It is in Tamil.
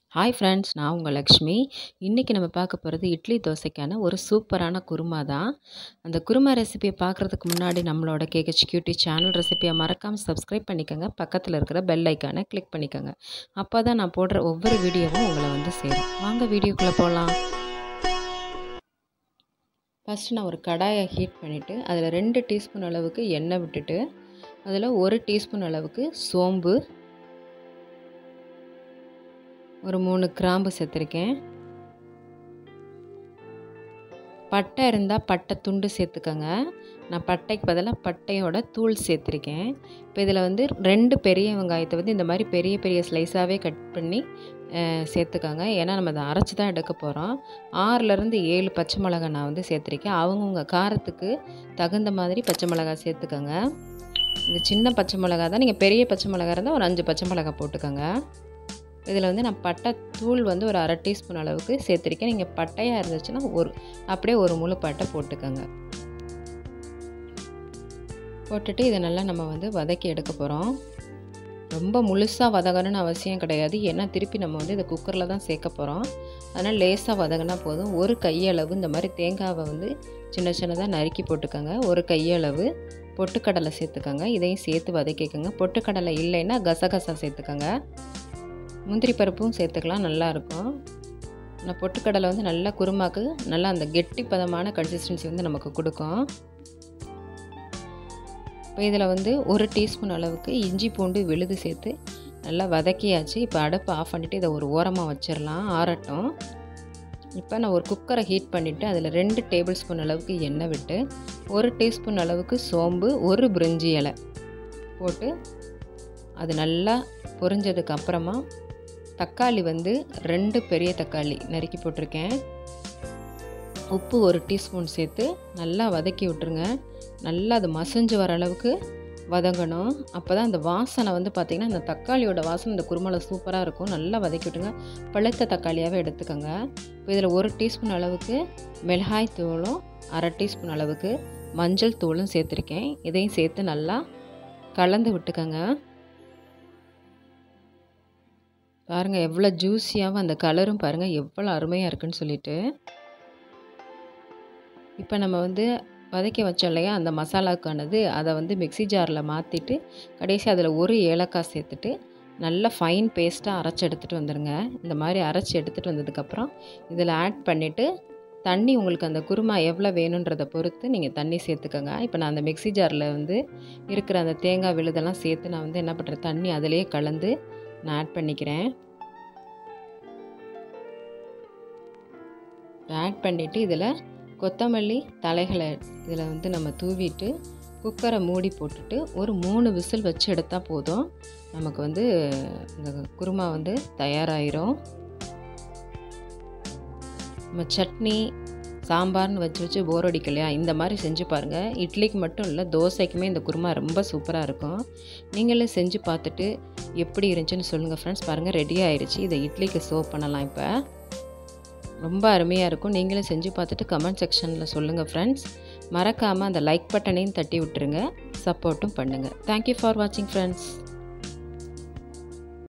ஹாய் ஃப்ரெண்ட்ஸ் நான் உங்கள் லக்ஷ்மி இன்றைக்கி நம்ம பார்க்க போகிறது இட்லி தோசைக்கான ஒரு சூப்பரான குருமா தான் அந்த குருமா ரெசிபியை பார்க்குறதுக்கு முன்னாடி நம்மளோட கேகச் கியூட்டி சேனல் ரெசிபியை மறக்காமல் சப்ஸ்கிரைப் பண்ணிக்கோங்க பக்கத்தில் இருக்கிற பெல் ஐக்கானை கிளிக் பண்ணிக்கோங்க அப்போ தான் நான் போடுற ஒவ்வொரு வீடியோவும் உங்களை வந்து சேரும் வாங்க வீடியோக்குள்ளே போகலாம் ஃபஸ்ட்டு நான் ஒரு கடாயை ஹீட் பண்ணிவிட்டு அதில் ரெண்டு டீஸ்பூன் அளவுக்கு எண்ணெய் விட்டுட்டு அதில் ஒரு டீஸ்பூன் அளவுக்கு சோம்பு ஒரு மூணு கிராம்பு சேர்த்துருக்கேன் பட்டை இருந்தால் பட்டை துண்டு சேர்த்துக்கோங்க நான் பட்டைக்கு பதிலாக பட்டையோட தூள் சேர்த்துருக்கேன் இப்போ இதில் வந்து ரெண்டு பெரிய வெங்காயத்தை வந்து இந்த மாதிரி பெரிய பெரிய ஸ்லைஸாகவே கட் பண்ணி சேர்த்துக்கோங்க ஏன்னா நம்ம அதை அரைச்சி தான் எடுக்க போகிறோம் ஆறுலேருந்து ஏழு பச்சை மிளகாய் நான் வந்து சேர்த்துருக்கேன் அவங்கவுங்க காரத்துக்கு தகுந்த மாதிரி பச்சை மிளகாய் சேர்த்துக்கோங்க இது சின்ன பச்சை மிளகா தான் நீங்கள் பெரிய பச்சை மிளகா இருந்தால் ஒரு அஞ்சு பச்சை மிளகாய் போட்டுக்கோங்க இதில் வந்து நான் பட்டை தூள் வந்து ஒரு அரை டீஸ்பூன் அளவுக்கு சேர்த்துருக்கேன் நீங்கள் பட்டையாக இருந்துச்சுன்னா ஒரு அப்படியே ஒரு முழு பட்டை போட்டுக்கோங்க போட்டுட்டு இதை நல்லா நம்ம வந்து வதக்கி எடுக்க போகிறோம் ரொம்ப முழுசாக வதங்கணும்னு அவசியம் கிடையாது ஏன்னா திருப்பி நம்ம வந்து இதை குக்கரில் தான் சேர்க்க போகிறோம் அதனால் லேசாக வதங்கினா போதும் ஒரு கையளவு இந்த மாதிரி தேங்காவை வந்து சின்ன சின்னதாக நறுக்கி போட்டுக்கோங்க ஒரு கையளவு பொட்டுக்கடலை சேர்த்துக்கோங்க இதையும் சேர்த்து வதக்கிக்கோங்க பொட்டுக்கடலை இல்லைன்னா கசகசா சேர்த்துக்கோங்க முந்திரி பருப்பும் சேர்த்துக்கலாம் நல்லாயிருக்கும் ஆனால் பொட்டுக்கடலை வந்து நல்லா குருமாக்கு நல்லா அந்த கெட்டி பதமான கன்சிஸ்டன்சி வந்து நமக்கு கொடுக்கும் இப்போ இதில் வந்து ஒரு டீஸ்பூன் அளவுக்கு இஞ்சி பூண்டு விழுது சேர்த்து நல்லா வதக்கியாச்சு இப்போ அடுப்பு ஆஃப் பண்ணிவிட்டு இதை ஒரு ஓரமாக வச்சிடலாம் ஆறட்டும் இப்போ நான் ஒரு குக்கரை ஹீட் பண்ணிவிட்டு அதில் ரெண்டு டேபிள் ஸ்பூன் அளவுக்கு எண்ணெய் விட்டு ஒரு டீஸ்பூன் அளவுக்கு சோம்பு ஒரு பிரிஞ்சி இலை போட்டு அது நல்லா பொரிஞ்சதுக்கு அப்புறமா தக்காளி வந்து ரெண்டு பெரிய தக்காளி நறுக்கி போட்டிருக்கேன் உப்பு ஒரு டீஸ்பூன் சேர்த்து நல்லா வதக்கி விட்டுருங்க நல்லா அது மசஞ்சு வர அளவுக்கு வதங்கணும் அப்போ தான் அந்த வாசனை வந்து பார்த்திங்கன்னா இந்த தக்காளியோட வாசனை இந்த குருமலை சூப்பராக இருக்கும் நல்லா வதக்கி விட்டுங்க பழுத்த தக்காளியாகவே எடுத்துக்கோங்க இப்போ இதில் ஒரு டீஸ்பூன் அளவுக்கு மிளகாய் தூளும் அரை டீஸ்பூன் அளவுக்கு மஞ்சள் தூளும் சேர்த்துருக்கேன் இதையும் சேர்த்து நல்லா கலந்து விட்டுக்கோங்க பாருங்கள் எவ்வளோ ஜூஸியாகவும் அந்த கலரும் பாருங்கள் எவ்வளோ அருமையாக இருக்குன்னு சொல்லிட்டு இப்போ நம்ம வந்து வதக்கி வச்சோம் இல்லையா அந்த மசாலாக்கானது அதை வந்து மிக்சி ஜாரில் மாற்றிட்டு கடைசி அதில் ஒரு ஏலக்காய் சேர்த்துட்டு நல்லா ஃபைன் பேஸ்ட்டாக அரைச்சி எடுத்துகிட்டு வந்துடுங்க இந்த மாதிரி அரைச்சி எடுத்துகிட்டு வந்ததுக்கப்புறம் இதில் ஆட் பண்ணிவிட்டு தண்ணி உங்களுக்கு அந்த குருமா எவ்வளோ வேணுன்றதை பொறுத்து நீங்கள் தண்ணி சேர்த்துக்கோங்க இப்போ நான் அந்த மிக்சி ஜாரில் வந்து இருக்கிற அந்த தேங்காய் விழுதெல்லாம் சேர்த்து நான் வந்து என்ன பண்ணுறேன் தண்ணி அதிலே கலந்து நான் ஆட் பண்ணிக்கிறேன் ஆட் பண்ணிவிட்டு இதில் கொத்தமல்லி தலைகளை இதில் வந்து நம்ம தூவிட்டு குக்கரை மூடி போட்டுட்டு ஒரு மூணு விசில் வச்சு எடுத்தால் போதும் நமக்கு வந்து இந்த குருமா வந்து தயாராகிரும் நம்ம சட்னி சாம்பார்னு வச்சு வச்சு போர் அடிக்கலையா இந்த மாதிரி செஞ்சு பாருங்கள் இட்லிக்கு மட்டும் இல்லை தோசைக்குமே இந்த குருமா ரொம்ப சூப்பராக இருக்கும் நீங்களே செஞ்சு பார்த்துட்டு எப்படி இருந்துச்சுன்னு சொல்லுங்கள் ஃப்ரெண்ட்ஸ் பாருங்கள் ரெடி ஆயிடுச்சு இதை இட்லிக்கு சர்வ் பண்ணலாம் இப்போ ரொம்ப அருமையாக இருக்கும் நீங்களும் செஞ்சு பார்த்துட்டு கமெண்ட் செக்ஷனில் சொல்லுங்கள் ஃப்ரெண்ட்ஸ் மறக்காமல் அந்த லைக் பட்டனையும் தட்டி விட்டுருங்க சப்போர்ட்டும் பண்ணுங்கள் தேங்க்யூ ஃபார் வாட்சிங் ஃப்ரெண்ட்ஸ்